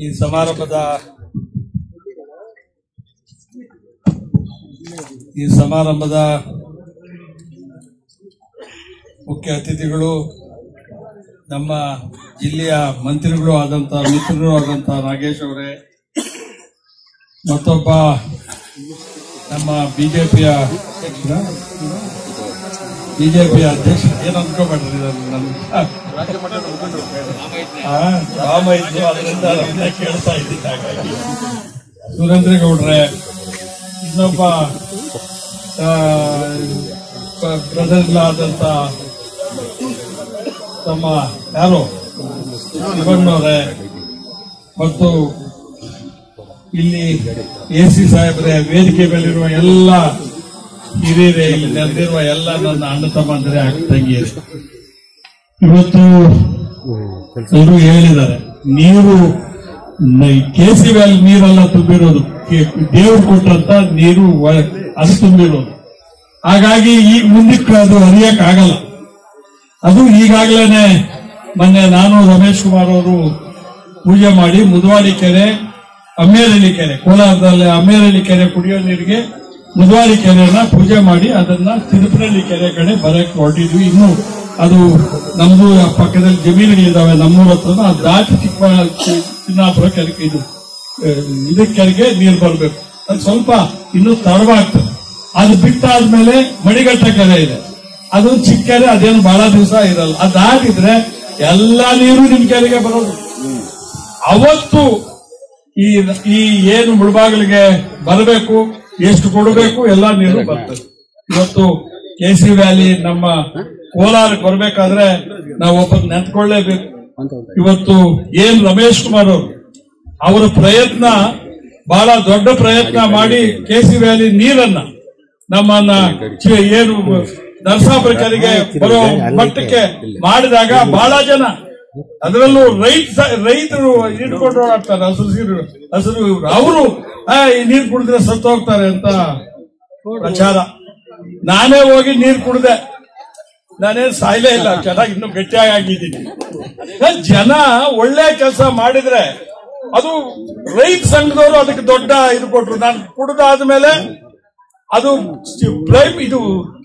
ಈ ಸಮಾರಂಭದ ಈ ಸಮಾರಂಭದ ಮುಖ್ಯ ಅತಿಥಿಗಳು ನಮ್ಮ ಜಿಲ್ಲೆಯ ಮಂತ್ರಿಗಳು ಆದಂತ ಮಿತ್ರರು ಆದಂತ ನಾಗೇಶ್ ಅವರೇ ಮತ್ತೊಬ್ಬ ನಮ್ಮ ಬಿಜೆಪಿಯ ಬಿಜೆಪಿಯ ಅಧ್ಯಕ್ಷ ಏನ್ ಅನ್ಕೋಬೇಡ್ರಿ ನನ್ನ ಆ, ರಾಮ ಇದ್ದು ಅದರಿಂದ ನಮ್ಮನ್ನ ಕೇಳ್ತಾ ಇದ್ದಿದ್ದು ಹಾಗಾಗಿ ಸುರೇಂದ್ರೇಗೌಡ್ರೆ ಇನ್ನೊಬ್ಬ ಬ್ರದರ್ ಆದಂತ ತಮ್ಮ ಯಾರು ಶಿವಣ್ಣವರೇ ಮತ್ತು ಇಲ್ಲಿ ಎ ಸಿ ಸಾಹೇಬ್ರೆ ವೇದಿಕೆ ಮೇಲಿರುವ ಎಲ್ಲ ಹಿರಿಯರೇ ಇಲ್ಲಿ ನೆರೆದಿರುವ ಎಲ್ಲ ನನ್ನ ಅಣ್ಣ ತಮ್ಮಂದ್ರೆ ಅಕ್ಕ ತಂಗಿಯರು ಇವತ್ತು ಎಲ್ಲರೂ ಹೇಳಿದ್ದಾರೆ ನೀರು ಕೆ ಸಿ ವ್ಯಾಲಿ ನೀರೆಲ್ಲ ತುಂಬಿರೋದು ಕೆ- ದೇವ್ರು ಕೊಟ್ಟಂತ ನೀರು ಒಳ- ಅದು ತುಂಬಿರೋದು ಹಾಗಾಗಿ ಈಗ ಮುಂದಕ್ಕೆ ಅದು ಹರಿಯಕ್ ಆಗಲ್ಲ ಅದು ಈಗಾಗಲೇ ಮೊನ್ನೆ ನಾನು ರಮೇಶ್ ಕುಮಾರ್ ಅವರು ಪೂಜೆ ಮಾಡಿ ಮುದವಾಡಿ ಕೆರೆ ಅಮ್ಮೇರಳ್ಳಿ ಕೆರೆ ಕೋಲಾರದಲ್ಲಿ ಅಮ್ಮೇರಳ್ಳಿ ಕೆರೆ ಕುಡಿಯೋ ನೀರಿಗೆ ಮುದವಾಡಿ ಕೆರೆಯನ್ನ ಪೂಜೆ ಮಾಡಿ ಅದನ್ನ ತಿರುಪನಹಳ್ಳಿ ಕೆರೆ ಕಡೆ ಬರಕ್ಕೆ ಹೊರಟಿದ್ವಿ ಇನ್ನು ಅದು ನಮ್ದು ಆ ಪಕ್ಕದಲ್ಲಿ ಜಮೀನುಗಳಿದಾವೆ ನಮ್ಮೂರ ಹತ್ರ ಅದು ದಾಟಿ ಚಿಕ್ಕ ಚಿನ್ನಾಪುರ ಕೆರೆಗೆ ಇದು ಆ, ಇದಕ್ಕೆ ಕೆರೆಗೆ ನೀರು ಬರಬೇಕು ಅದು ಸ್ವಲ್ಪ ಇನ್ನೂ ತಡವಾಗ್ತದೆ ಅದು ಬಿಟ್ಟಾದ್ಮೇಲೆ ಮಣಿಘಟ್ಟ ಕೆರೆ ಇದೆ ಅದು ಚಿಕ್ಕ ಕೆರೆ ಅದೇನು ಬಹಳ ದಿವಸ ಇರಲ್ಲ ಅದು ದಾಟಿದ್ರೆ ಎಲ್ಲಾ ನೀರು ನಿಮ್ ಕೆರೆಗೆ ಬರೋದು ಅವತ್ತು ಈ ಈ ಏನು ಮುಳಬಾಗಿಲಿಗೆ ಬರಬೇಕು ಎಷ್ಟು ಕೊಡಬೇಕು ಎಲ್ಲಾ ನೀರು ಬರ್ತದೆ ಇವತ್ತು ಕೆ ಸಿ ವ್ಯಾಲಿ ನಮ್ಮ ಕೋಲಾರಕ್ಕೆ ಬರ್ಬೇಕಾದ್ರೆ ನಾವು ಒಬ್ಬ ನೆನ್ತ್ಕೊಳ್ಳೇಬೇಕು ಇವತ್ತು ಏನ್ ರಮೇಶ್ ಕುಮಾರ್ ಅವರು ಅವರ ಪ್ರಯತ್ನ ಬಹಳ ದೊಡ್ಡ ಪ್ರಯತ್ನ ಮಾಡಿ ಕೆ ಸಿ ವ್ಯಾಲಿ ನೀರನ್ನ ನಮ್ಮನ್ನ ಚಿ- ಏನು ನರಸಾಪುರ ಕೆರೆಗೆ ಬರೋ ಮಟ್ಟಕ್ಕೆ ಮಾಡಿದಾಗ ಬಹಳ ಜನ ಅದರಲ್ಲೂ ರೈತ ರೈತರು ಹಿಡ್ಕೊಂಡು ಓಡಾಡ್ತಾರೆ ಹಸಿರು ಸೀರು ಹಸಿರು ಇವ್ರು. ಅವರು ಆ, ಈ ನೀರು ಕುಡಿದ್ರೆ ಸತ್ತು ಹೋಗ್ತಾರೆ ಅಂತ ಪ್ರಚಾರ ನಾನೇ ಹೋಗಿ ನೀರು ಕುಡ್ದೆ ನಾನೇನ್ ಸಾಯ್ಲೇ ಇಲ್ಲ ಚೆನ್ನಾಗಿ ಇನ್ನೂ ಗಟ್ಟಿಯಾಗಿ ಆಗಿದ್ದೀನಿ ಜನ ಒಳ್ಳೆ ಕೆಲಸ ಮಾಡಿದ್ರೆ ಅದು ರೈತ ಸಂಘದವರು ಅದಕ್ಕೆ ದೊಡ್ಡ ಇದು ಕೊಟ್ರು ನಾನು ಕುಡ್ದಾದ್ಮೇಲೆ ಅದು ಪ್ರೈಮ್ ಇದು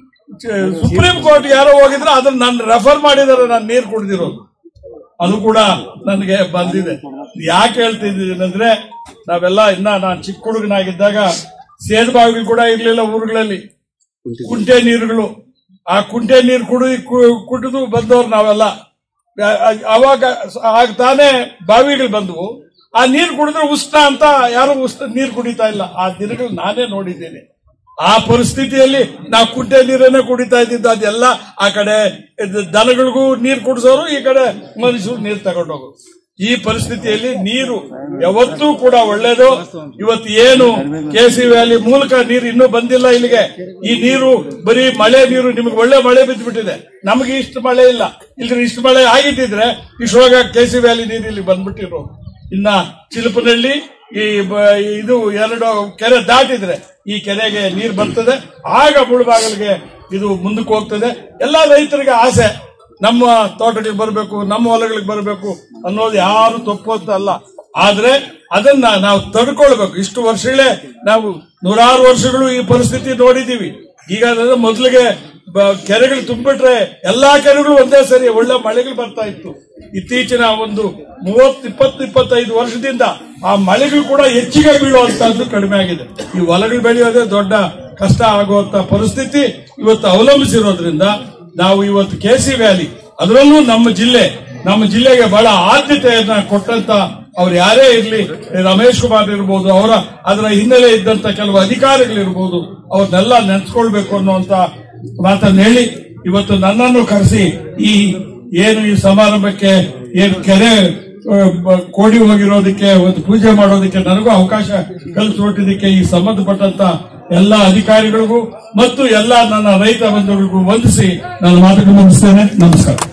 ಚ- ಸುಪ್ರೀಂ ಕೋರ್ಟ್ ಯಾರೋ ಹೋಗಿದ್ರೆ ಅದನ್ನ ನಾನು ರೆಫರ್ ಮಾಡಿದಾರೆ ನಾನು ನೀರು ಕುಡ್ದಿರೋದು ಅದು ಕೂಡ ನನಗೆ ಬಂದಿದೆ ಯಾಕೆ ಹೇಳ್ತಿದ್ದೀನಿ ಅಂದ್ರೆ ನಾವೆಲ್ಲ ಇನ್ನ ನಾನು ಚಿಕ್ಕ ಹುಡುಗನಾಗಿದ್ದಾಗ ಸೇದ್ಬಾವಿ ಕೂಡ ಇರ್ಲಿಲ್ಲ ಊರುಗಳಲ್ಲಿ ಕುಂಟೆ ನೀರುಗಳು ಆ ಕುಂಟೆ ನೀರು ಕುಡಿ ಕು- ಕುಡಿದು ಬಂದವ್ರು ನಾವೆಲ್ಲ ಆ- ಆ- ಅವಾಗ ಆಗ ತಾನೇ ಬಾವಿಗಳು ಬಂದವು ಆ ನೀರು ಕುಡಿದ್ರೆ ಉಷ್ಣ ಅಂತ ಯಾರು ಉಷ್ಣ ನೀರು ಕುಡಿತಾ ಇಲ್ಲ ಆ ದಿನಗಳು ನಾನೇ ನೋಡಿದ್ದೇನೆ ಆ ಪರಿಸ್ಥಿತಿಯಲ್ಲಿ ನಾವು ಕುಂಟೆ ನೀರನ್ನೇ ಕುಡಿತಾ ಇದ್ದಿದ್ದು ಅದೆಲ್ಲ ಆ ಕಡೆ ಇದು ದನಗಳಿಗೂ ನೀರು ಕುಡಿಸೋರು ಈ ಕಡೆ ಮನುಷ್ಯರು ನೀರು ತಗೊಂಡೋಗೋರು ಈ ಪರಿಸ್ಥಿತಿಯಲ್ಲಿ ನೀರು ಯಾವತ್ತೂ ಕೂಡ ಒಳ್ಳೇದು ಇವತ್ತು ಏನು ಕೆ ಸಿ ವ್ಯಾಲಿ ಮೂಲಕ ನೀರು ಇನ್ನೂ ಬಂದಿಲ್ಲ ಇಲ್ಲಿಗೆ ಈ ನೀರು ಬರೀ ಮಳೆ ನೀರು ನಿಮಗೆ ಒಳ್ಳೆ ಮಳೆ ಬಿದ್ದುಬಿಟ್ಟಿದೆ ನಮಗೆ ಇಷ್ಟು ಮಳೆ ಇಲ್ಲ ಇಲ್ದ್ರೆ ಇಷ್ಟು ಮಳೆ ಆಗಿದ್ದಿದ್ರೆ ಇಷ್ಟೊಳಗ ಕೆ ಸಿ ವ್ಯಾಲಿ ನೀರು ಇಲ್ಲಿ ಬಂದ್ಬಿಟ್ಟಿರೋದು ಇನ್ನ ಚಿಲುಪನಹಳ್ಳಿ ಈ ಬ- ಇದು ಎರಡು ಕೆರೆ ದಾಟಿದ್ರೆ ಈ ಕೆರೆಗೆ ನೀರು ಬರ್ತದೆ ಆಗ ಮುಳುಬಾಗಲಿಗೆ ಇದು ಮುಂದಕ್ಕೆ ಹೋಗ್ತದೆ ಎಲ್ಲಾ ರೈತರಿಗೆ ಆಸೆ ನಮ್ಮ ತೋಟಗಳಿಗೆ ಬರಬೇಕು ನಮ್ಮ ಹೊಲಗಳಿಗೆ ಬರಬೇಕು ಅನ್ನೋದು ಯಾರು ತಪ್ಪು ಅಂತ ಅಲ್ಲ ಆದ್ರೆ ಅದನ್ನ ನಾವು ತಡ್ಕೊಳ್ಬೇಕು ಇಷ್ಟು ವರ್ಷಗಳೇ ನಾವು ನೂರಾರು ವರ್ಷಗಳು ಈ ಪರಿಸ್ಥಿತಿ ನೋಡಿದೀವಿ ಈಗ ಅದಂದ್ರೆ ಮೊದಲಿಗೆ ಬ- ಕೆರೆಗಳು ತುಂಬಿಟ್ರೆ ಎಲ್ಲಾ ಕೆರೆಗಳು ಒಂದೇ ಸರಿ ಒಳ್ಳೆ ಮಳೆಗಳು ಬರ್ತಾ ಇತ್ತು ಇತ್ತೀಚಿನ ಒಂದು ಮೂವತ್ತು ಇಪ್ಪತ್ತು ಇಪ್ಪತ್ತೈದು ವರ್ಷದಿಂದ ಆ ಮಳೆಗಳು ಕೂಡ ಹೆಚ್ಚಿಗೆ ಬೀಳುವಂತಹದ್ದು ಕಡಿಮೆ ಆಗಿದೆ ಈ ಹೊಲಗಳು ಬೆಳೆಯೋದೇ ದೊಡ್ಡ ಕಷ್ಟ ಆಗುವಂತ ಪರಿಸ್ಥಿತಿ ಇವತ್ತು ಅವಲಂಬಿಸಿರೋದ್ರಿಂದ ನಾವು ಇವತ್ತು ಕೆ ಸಿ ವ್ಯಾಲಿ ಅದರಲ್ಲೂ ನಮ್ಮ ಜಿಲ್ಲೆ ನಮ್ಮ ಜಿಲ್ಲೆಗೆ ಬಹಳ ಆದ್ಯತೆಯನ್ನ ಕೊಟ್ಟಂತ ಅವ್ರು ಯಾರೇ ಇರಲಿ ರಮೇಶ್ ಕುಮಾರ್ ಇರ್ಬೋದು ಅವರ ಅದರ ಹಿನ್ನೆಲೆ ಇದ್ದಂತ ಕೆಲವು ಅಧಿಕಾರಿಗಳಿರ್ಬೋದು ಅವ್ರನ್ನೆಲ್ಲ ನೆನ್ಸ್ಕೊಳ್ಬೇಕು ಅನ್ನುವಂತ ಮಾತನ್ನ ಹೇಳಿ ಇವತ್ತು ನನ್ನನ್ನು ಕರೆಸಿ ಈ ಏನು ಈ ಸಮಾರಂಭಕ್ಕೆ ಏನು ಕೆರೆ ಆ, ಬ- ಕೋಡಿ ಹೋಗಿರೋದಕ್ಕೆ ಒಂದು ಪೂಜೆ ಮಾಡೋದಕ್ಕೆ ನನಗೂ ಅವಕಾಶ ಕಲ್ಪಿಸ್ಕೊಟ್ಟಿದ್ದಕ್ಕೆ ಈ ಸಂಬಂಧಪಟ್ಟಂತ ಎಲ್ಲ ಅಧಿಕಾರಿಗಳಿಗೂ ಮತ್ತು ಎಲ್ಲ ನನ್ನ ರೈತ ಬಂಧುಗಳಿಗೂ ವಂದಿಸಿ ನಾನು ಮಾತನ್ನು ಮುಗಿಸ್ತೇನೆ ನಮಸ್ಕಾರ